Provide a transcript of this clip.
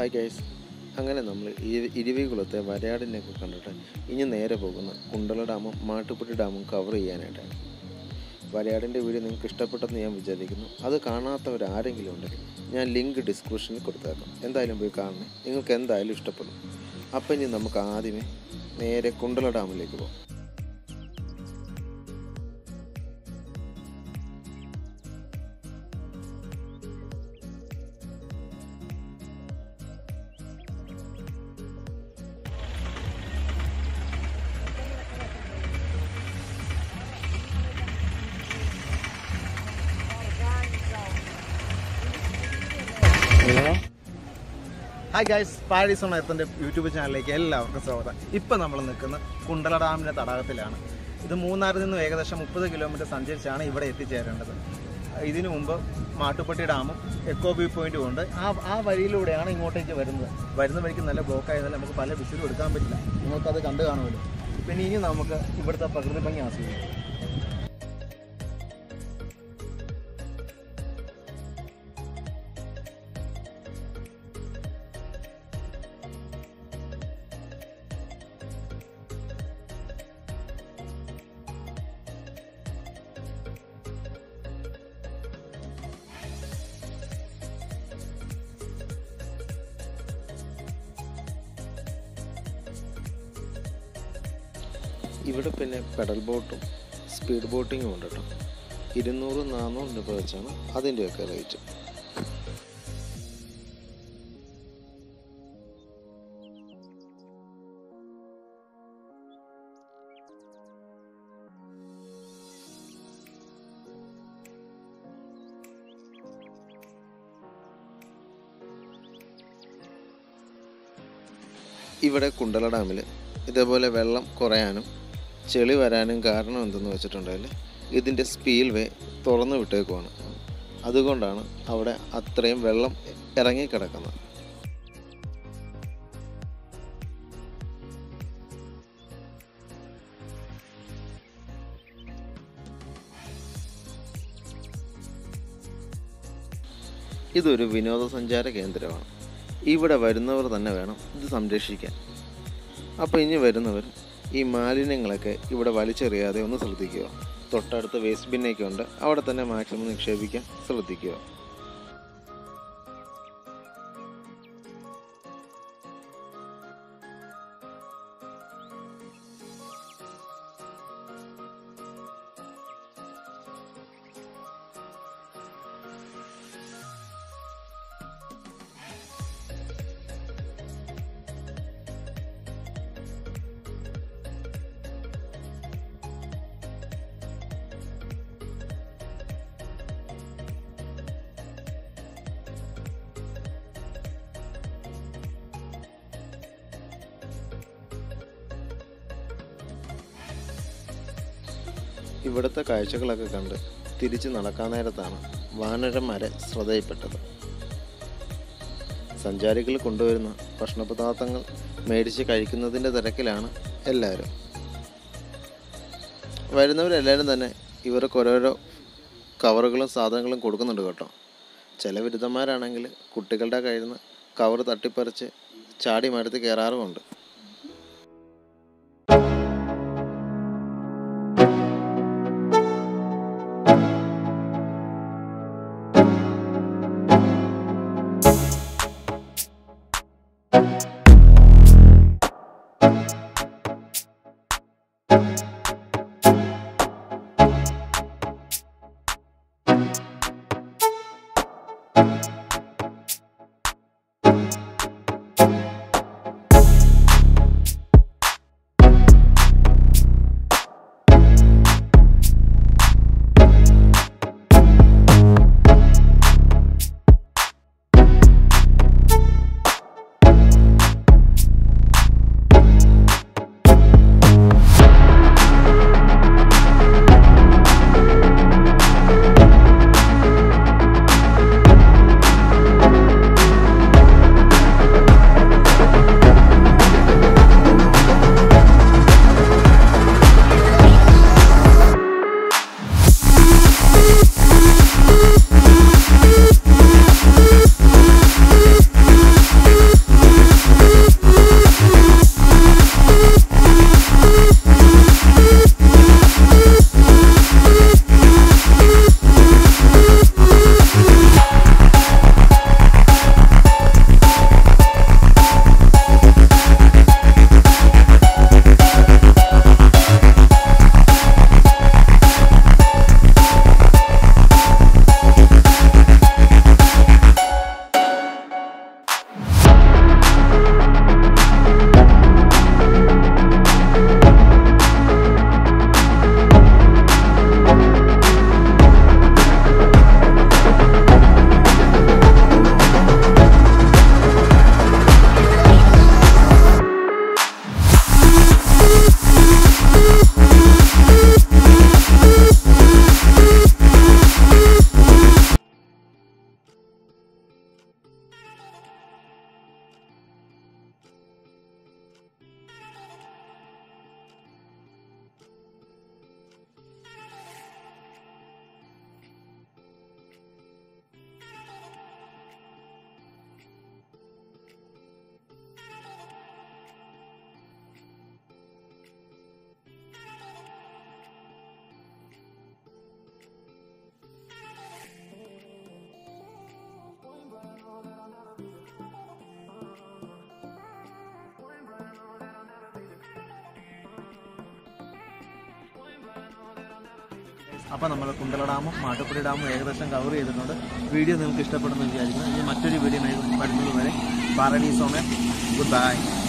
hi guys അങ്ങനെ നമ്മൾ ഇരു ഇരുവികുളത്തെ വരയാടിനെയൊക്കെ കണ്ടിട്ട് ഇനി നേരെ പോകുന്ന കുണ്ടള ഡാമും മാട്ടുപ്പെട്ടി ഡാമും കവർ ചെയ്യാനായിട്ടാണ് വരയാടിൻ്റെ വീഡിയോ നിങ്ങൾക്ക് ഇഷ്ടപ്പെട്ടെന്ന് ഞാൻ വിചാരിക്കുന്നു അത് കാണാത്തവർ ആരെങ്കിലും ഉണ്ടെങ്കിൽ ഞാൻ ലിങ്ക് ഡിസ്ക്രിപ്ഷനിൽ കൊടുത്തേക്കാം എന്തായാലും പോയി കാണണേ നിങ്ങൾക്ക് എന്തായാലും ഇഷ്ടപ്പെടും അപ്പം ഇനി നമുക്ക് ആദ്യമേ നേരെ കുണ്ടള ഡാമിലേക്ക് പോകാം ഹായ് ഗൈസ് പാരീസ് ഓൺ എർത്തിൻ്റെ യൂട്യൂബ് ചാനലിലേക്ക് എല്ലാവർക്കും സ്വാഗതം ഇപ്പം നമ്മൾ നിൽക്കുന്ന കുണ്ടള ഡാമിൻ്റെ തടാകത്തിലാണ് ഇത് മൂന്നാറിൽ നിന്നും ഏകദേശം മുപ്പത് കിലോമീറ്റർ സഞ്ചരിച്ചാണ് ഇവിടെ എത്തിച്ചേരേണ്ടത് ഇതിനു മുമ്പ് മാട്ടുപ്പെട്ടി ഡാമും എക്കോ വ്യൂ പോയിന്റും ഉണ്ട് ആ ആ വഴിയിലൂടെയാണ് ഇങ്ങോട്ടേക്ക് വരുന്നത് വരുന്ന വഴിക്ക് നല്ല ബ്ലോക്ക് ആയതാൽ നമുക്ക് പല വിസിലും എടുക്കാൻ പറ്റില്ല നിങ്ങൾക്കത് കണ്ടു കാണുമല്ലോ പിന്നെ ഇനി നമുക്ക് ഇവിടുത്തെ പ്രകൃതി ഭംഗി ആസ്വദിക്കാം ഇവിടെ പിന്നെ പെഡൽ ബോട്ടും സ്പീഡ് ബോട്ടിങ്ങും ഉണ്ട് കേട്ടോ ഇരുന്നൂറ് നാനൂറ് രൂപ വെച്ചാണ് അതിൻ്റെയൊക്കെ റേറ്റ് ഇവിടെ കുണ്ടള ഡാമിൽ ഇതേപോലെ വെള്ളം കുറയാനും ചെളി വരാനും കാരണം എന്തെന്ന് വെച്ചിട്ടുണ്ടെങ്കിൽ ഇതിൻ്റെ സ്പീൽ വേ തുറന്നു വിട്ടേക്കുവാണ് അതുകൊണ്ടാണ് അവിടെ അത്രയും വെള്ളം ഇറങ്ങിക്കിടക്കുന്നത് ഇതൊരു വിനോദസഞ്ചാര കേന്ദ്രമാണ് ഇവിടെ വരുന്നവർ തന്നെ വേണം ഇത് സംരക്ഷിക്കാൻ അപ്പോൾ ഇനി വരുന്നവർ ഈ മാലിന്യങ്ങളൊക്കെ ഇവിടെ വലിച്ചെറിയാതെ ഒന്ന് ശ്രദ്ധിക്കുക തൊട്ടടുത്ത് വേസ്റ്റ് ബിന്നൊക്കെ ഉണ്ട് അവിടെ തന്നെ മാക്സിമം നിക്ഷേപിക്കാൻ ശ്രദ്ധിക്കുക ഇവിടുത്തെ കാഴ്ചകളൊക്കെ കണ്ട് തിരിച്ച് നടക്കാൻ നേരത്താണ് വാനരന്മാരെ ശ്രദ്ധയിൽപ്പെട്ടത് സഞ്ചാരികൾ കൊണ്ടുവരുന്ന ഭക്ഷണപദാർത്ഥങ്ങൾ മേടിച്ച് കഴിക്കുന്നതിൻ്റെ തിരക്കിലാണ് എല്ലാവരും വരുന്നവരെല്ലാവരും തന്നെ ഇവർക്ക് ഓരോരോ കവറുകളും സാധനങ്ങളും കൊടുക്കുന്നുണ്ട് കേട്ടോ ചില ബിരുദന്മാരാണെങ്കിൽ കുട്ടികളുടെ കയ്യിൽ നിന്ന് കവർ തട്ടിപ്പറിച്ച് ചാടി മരത്തിൽ കയറാറുമുണ്ട് അപ്പോൾ നമ്മൾ കുണ്ടള ഡാമും മാട്ടുപ്പുഴ ഡാമും ഏകദേശം കവർ ചെയ്തിട്ടുണ്ട് വീഡിയോ നിങ്ങൾക്ക് ഇഷ്ടപ്പെടുന്നു വിചാരിക്കുന്നു ഇനി മറ്റൊരു വീഡിയോ വരുന്നത് വരെ പാരഡീസ് ഓമേ ഗുഡ് ബൈ